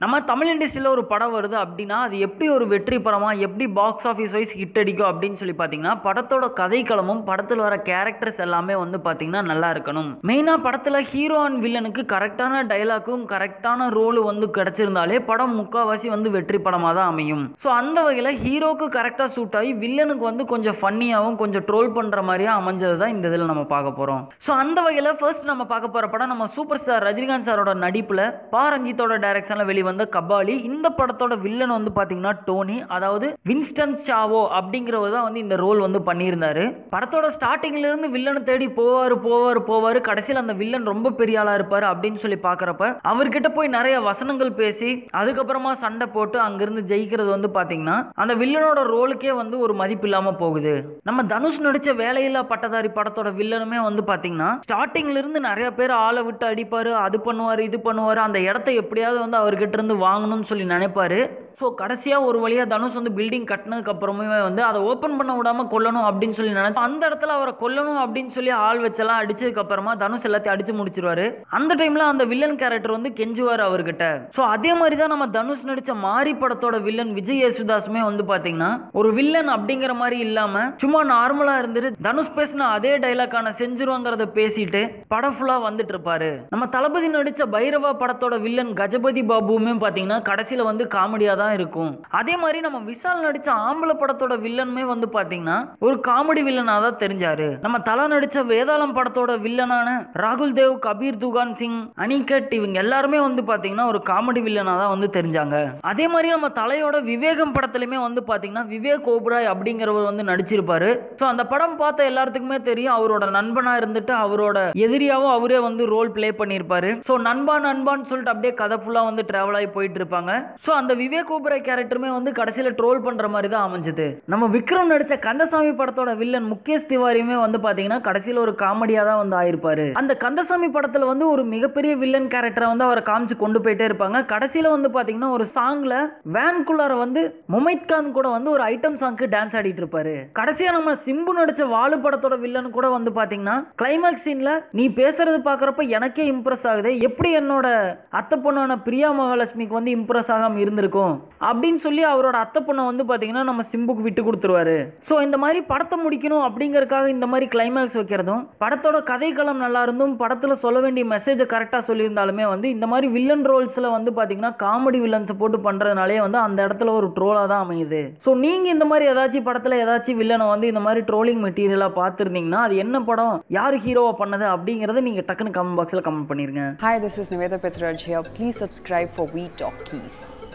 நம்ம தமிழ் இண்டஸ்ட்ரியில் ஒரு படம் வருது அப்படின்னா அது எப்படி ஒரு வெற்றி படமாக எப்படி பாக்ஸ் ஆஃபீஸ் வைஸ் ஹிட் அடிக்கும் அப்படின்னு சொல்லி பார்த்தீங்கன்னா படத்தோட கதைக்களமும் படத்தில் வர கேரக்டர்ஸ் எல்லாமே வந்து பார்த்தீங்கன்னா நல்லா இருக்கணும் மெயினாக படத்தில் ஹீரோ அண்ட் வில்லனுக்கு கரெக்டான டைலாக்கும் கரெக்டான ரோலு வந்து கிடச்சிருந்தாலே படம் முக்கால்வாசி வந்து வெற்றி படமாக தான் அமையும் ஸோ அந்த வகையில் ஹீரோக்கு கரெக்டாக சூட் ஆகி வில்லனுக்கு வந்து கொஞ்சம் ஃபன்னியாகவும் கொஞ்சம் ட்ரோல் பண்ணுற மாதிரியா அமைஞ்சது தான் இந்த இதில் நம்ம பார்க்க போகிறோம் ஸோ அந்த வகையில் ஃபர்ஸ்ட் நம்ம பார்க்க போகிற படம் நம்ம சூப்பர் ஸ்டார் ரஜினிகாந்த் சாரோட நடிப்பில் பா ரஞ்சித்தோட டைரக்ஷனில் வெளிவந்த கபாலி இந்த படத்தோட வில்லன் வந்து பார்த்தீங்கன்னா டோனி அதாவது வின்ஸ்டன் சாவோ அப்படிங்கிறவர் தான் வந்து இந்த ரோல் வந்து பண்ணியிருந்தாரு படத்தோட ஸ்டார்டிங்ல இருந்து வில்லனை தேடி போவார் போவார் போவார் கடைசியில் அந்த வில்லன் ரொம்ப பெரிய ஆளாக இருப்பார் அப்படின்னு சொல்லி பார்க்குறப்ப அவர்கிட்ட போய் நிறைய வசனங்கள் பேசி அதுக்கப்புறமா சண்டை போட்டு அங்கிருந்து ஜெயிக்கிறது வந்து பார்த்தீங்கன்னா அந்த வில்லனோட ரோலுக்கே வந்து ஒரு மதிப்பு இல்லாமல் போகுது நம்ம தனுஷ் நடிச்ச வேலையில்லா பட்டதாரி படத்தோட வில்லனுமே வந்து பார்த்தீங்கன்னா ஸ்டார்டிங்ல இருந்து நிறைய பேர் ஆளை விட்டு அடிப்பாரு அது பண்ணுவார் இது பண்ணுவார் அந்த இடத்த எப்படியாவது வந்து அவர்கிட்ட இருந்து வாங்கணும்னு சொல்லி நினைப்பாரு ஸோ கடைசியாக ஒரு வழியாக தனுஷ் வந்து பில்டிங் கட்டினதுக்கு அப்புறமே வந்து அதை ஓப்பன் பண்ண விடாம கொல்லணும் அப்படின்னு சொல்லி நினைச்சு அந்த இடத்துல அவரை கொல்லணும் அப்படின்னு சொல்லி ஆள் வச்செல்லாம் அடிச்சதுக்கு அப்புறமா தனுஷ் எல்லாத்தையும் அடிச்சு முடிச்சிருவாரு அந்த டைம்ல அந்த வில்லன் கேரக்டர் வந்து கெஞ்சுவார் அவர்கிட்ட ஸோ அதே மாதிரி தான் நம்ம தனுஷ் நடிச்ச மாரி படத்தோட வில்லன் விஜய் யேசுதாஸுமே வந்து பாத்தீங்கன்னா ஒரு வில்லன் அப்படிங்கிற மாதிரி இல்லாம சும்மா நார்மலா இருந்துட்டு தனுஷ் பேசின அதே டைலாக்கான செஞ்சிருவாங்கிறத பேசிட்டு படம் ஃபுல்லா வந்துட்டு இருப்பாரு நம்ம தளபதி நடிச்ச பைரவா படத்தோட வில்லன் கஜபதி பாபுவுமே பாத்தீங்கன்னா கடைசியில வந்து காமெடியா தான் இருக்கும் அதே மாதிரி நம்ம விஷால் நடிச்ச ஆம்பளை படத்தோட வில்லனுமே வந்து பாத்தீங்கன்னா ஒரு காமெடி வில்லனா தான் தெரிஞ்சாரு நம்ம தலா நடிச்ச வேதாளம் படத்தோட வில்லனான ராகுல் தேவ் கபீர் துகான் சிங் அனிகட் இவங்க எல்லாருமே வந்து பாத்தீங்கன்னா ஒரு காமெடி வில்லனா தான் வந்து தெரிஞ்சாங்க அதே மாதிரி நம்ம தலையோட விவேகம் படத்துலயுமே வந்து பாத்தீங்கன்னா விவேக் ஓப்ராய் அப்படிங்கிறவர் வந்து நடிச்சிருப்பாரு ஸோ அந்த படம் பார்த்த எல்லாத்துக்குமே தெரியும் அவரோட நண்பனா இருந்துட்டு அவரோட எதிரியாவும் அவரே வந்து ரோல் ப்ளே பண்ணியிருப்பாரு ஸோ நண்பா நண்பான்னு சொல்லிட்டு அப்படியே கதை ஃபுல்லாக வந்து டிராவல் ஆகி போயிட்டு இருப்பாங்க ஸோ அந்த விவேக் ஓபராய் கேரக்டருமே வந்து கடைசியில் ட்ரோல் பண்ணுற மாதிரி தான் அமைஞ்சது நம்ம விக்ரம் நடிச்ச கந்தசாமி படத்தோட வில்லன் முகேஷ் திவாரியுமே வந்து பார்த்தீங்கன்னா கடைசியில் ஒரு காமெடியாக தான் வந்து ஆயிருப்பாரு அந்த கந்தசாமி படத்தில் வந்து ஒரு மிகப்பெரிய வில்லன் கேரக்டரை வந்து அவரை காமிச்சு கொண்டு போயிட்டே இருப்பாங்க கடைசியில் வந்து பார்த்தீங்கன்னா ஒரு சாங்ல வேன்குள்ளார வந்து முமைத் கான் கூட வந்து ஒரு ஐட்டம் சாங்க்கு டான்ஸ் ஆடிட்டு இருப்பாரு கடைசியாக நம்ம சிம்பு நடிச்ச வாலு படத்தோட வில்லன் கூட வந்து பார்த்தீங்கன்னா கிளைமேக்ஸ் சீன்ல நீ பேசுறது பார்க்குறப்ப எனக்கே இம்ப்ரெஸ் ஆகுது எப்படி என்னோட அத்தை பொண்ணான பிரியா மகாலட்சுமிக்கு வந்து இம்ப்ரெஸ் ஆகாம இருந்திருக்கும் அப்படின்னு சொல்லி அவரோட அத்தை பொண்ணை வந்து பார்த்தீங்கன்னா நம்ம சிம்புக்கு விட்டு கொடுத்துருவாரு ஸோ இந்த மாதிரி படத்தை முடிக்கணும் அப்படிங்கறதுக்காக இந்த மாதிரி கிளைமேக்ஸ் வைக்கிறதும் படத்தோட கதைக்களம் நல்லா இருந்தும் படத்தில் சொல்ல வேண்டிய மெசேஜை கரெக்டாக சொல்லியிருந்தாலுமே வந்து இந்த மாதிரி வில்லன் ரோல்ஸில் வந்து பார்த்தீங்கன்னா காமெடி வில்லன்ஸை போட்டு பண்ணுறதுனாலே வந்து அந்த இடத்துல ஒரு ட்ரோலாக தான் அமையுது ஸோ நீங்கள் இந்த மாதிரி ஏதாச்சும் படத்தில் ஏதாச்சும் வில்லனை வந்து இந்த மாதிரி ட்ரோலிங் மெட்டீரியலாக பார்த்துருந்தீங்கன்னா அது என்ன படம் யார் ஹீரோவாக பண்ணது அப்படிங்கிறத நீங்கள் டக்குன்னு கமெண்ட் பாக்ஸில் கமெண்ட் பண்ணிருங்க Hi, this is Niveda Petraj here. Please subscribe for We Talk Keys.